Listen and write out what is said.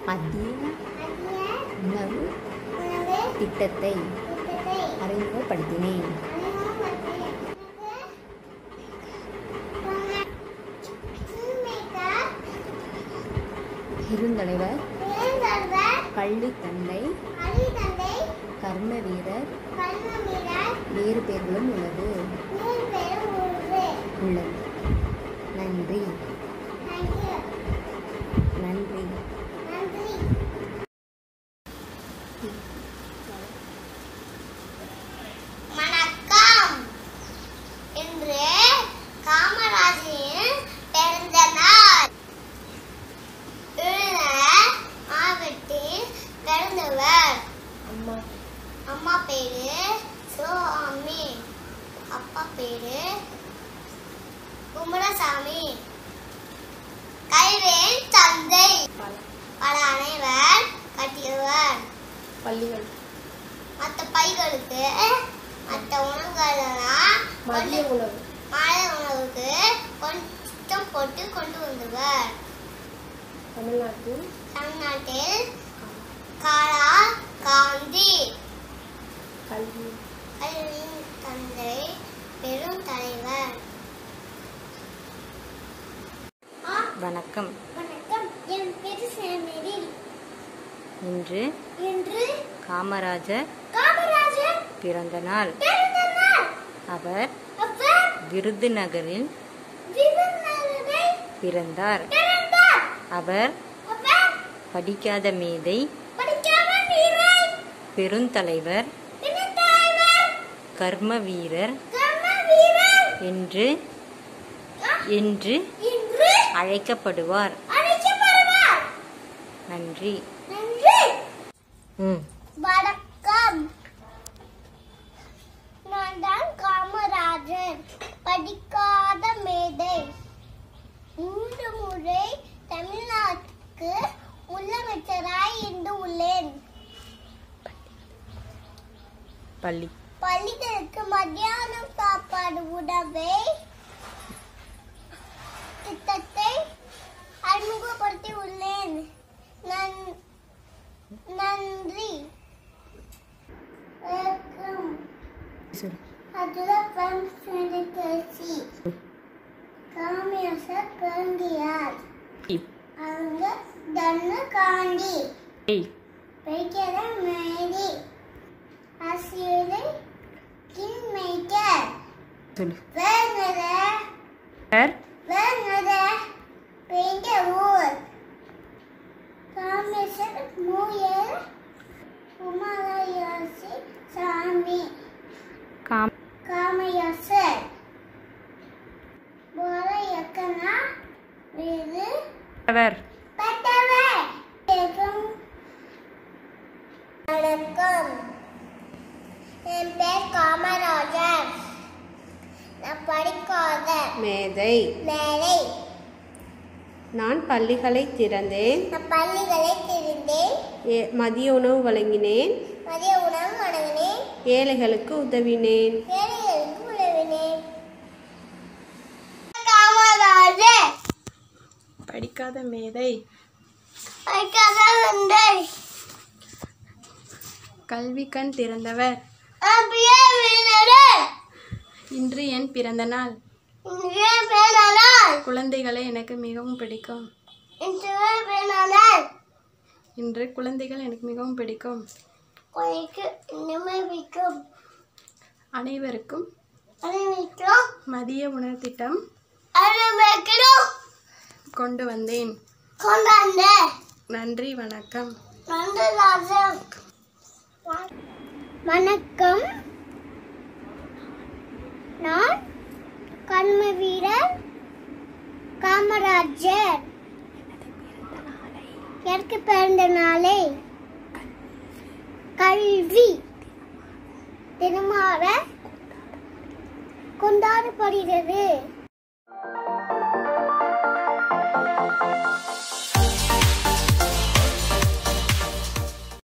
மத்திய மத்திய உணவு உணவு திட்டத்தை திட்டத்தை அறிமுகப்படுத்தினேன் பெருந்தலைவர் பள்ளி தந்தை கர்ம வீரர் வேறு பெயர்களும் உள்ளது உள்ளது நன்றி நன்றி வணக்கம் இன்று காமராஜரின் பிறந்த நாள் இழுத மாவட்டத்தில் பிறந்தவர் அம்மா அம்மா பேரு சிவகாமி அப்பா பேரு குமரசாமி கல்வியின் தந்தை பல அனைவர் கட்டியவர் பள்ளிகள் மற்ற பைகளுக்கு மற்ற உணவுகளெல்லாம் மதிய கொண்டு உணவு மாலை உணவுக்கு கொஞ்சம் போட்டு கொண்டு வந்தவர் தமிழ்நாட்டில் தமிழ்நாட்டில் காலா காந்தி கல்வி கல்வியின் தந்தை பெரும் தலைவர் வணக்கம் வணக்கம் என் பேரு சேமேரில் இன்று இன்று காமராஜர் காமராஜர் பிறந்த நாள் பிறந்த நாள் அவர் அவர் விருதுநகரில் விருதுநகரை பிறந்தார் பிறந்தார் அவர் அவர் படிக்காத மேதை படிக்காத வீரர் பெருந்தலைவர் பிறந்தவர் கர்ம வீரர் கர்ம வீரர் என்று என்று இன்று அழைக்கப்படுவார் அழைக்கப்படுவார் நன்றி நன்றி ம் வணக்கம் நான் தான் காமராஜர் படிக்காத மேதை மூன்று முறை தமிழ்நாட்டுக்கு முதலமைச்சராய் இருந்து உள்ளேன் பள்ளி பள்ளிகளுக்கு மத்தியானம் சாப்பாடு உணவை திட்டத்தை அறிமுகப்படுத்தி உள்ளேன் நன்- நன்றி வணக்கம் சொல்லு அதுல பம்ப் கட்சி காமியாச காந்தியார் அங்க தன்னு காந்தி ஏய் வைக்கிற மேரி ஆசிரியரை கிண்மைக்கர் சொல்லு வேங்கட சார் வேங்கட பெய்த ஊர் காமேஸ்வர் மூயர் குமாரயாசி சாமி காம் காமயாசர் போல எக்கனா வீடு அவர் பட்டவர் வணக்கம் வணக்கம் என் பேர் காமராஜர் நான் படிக்காத மேதை மேலை நான் பள்ளிகளை திறந்தேன் நான் பள்ளிகளை தெரிந்தேன் ஏ- மதிய உணவு வழங்கினேன் மதிய உணவு வழங்கினேன் ஏழைகளுக்கு உதவினேன் ஏழைகளுக்கு உதவினேன் காமராஜர் படிக்காத மேதை படிக்காத வெந்தை கல்வி கண் திறந்தவர் அப்படியே வீணர் இன்று என் பிறந்த நாள் இன்றைய பேனானால் குழந்தைகளை எனக்கு மிகவும் பிடிக்கும் இன்றைய பேனானால் இன்று குழந்தைகள் எனக்கு மிகவும் பிடிக்கும் கோயிலுக்கு இனிமை வைக்கும் அனைவருக்கும் அறிவிக்கும் மதிய உணவு திட்டம் அறிவிக்கிறோம் கொண்டு வந்தேன் கொண்டாந்த நன்றி வணக்கம் நன்றி ராஜம் வணக்கம் நான் கண்ம வீரர் காமராஜர் எனக்கு பிறந்த நாளை கல்வி தினமாக கொண்டாடப்படுகிறது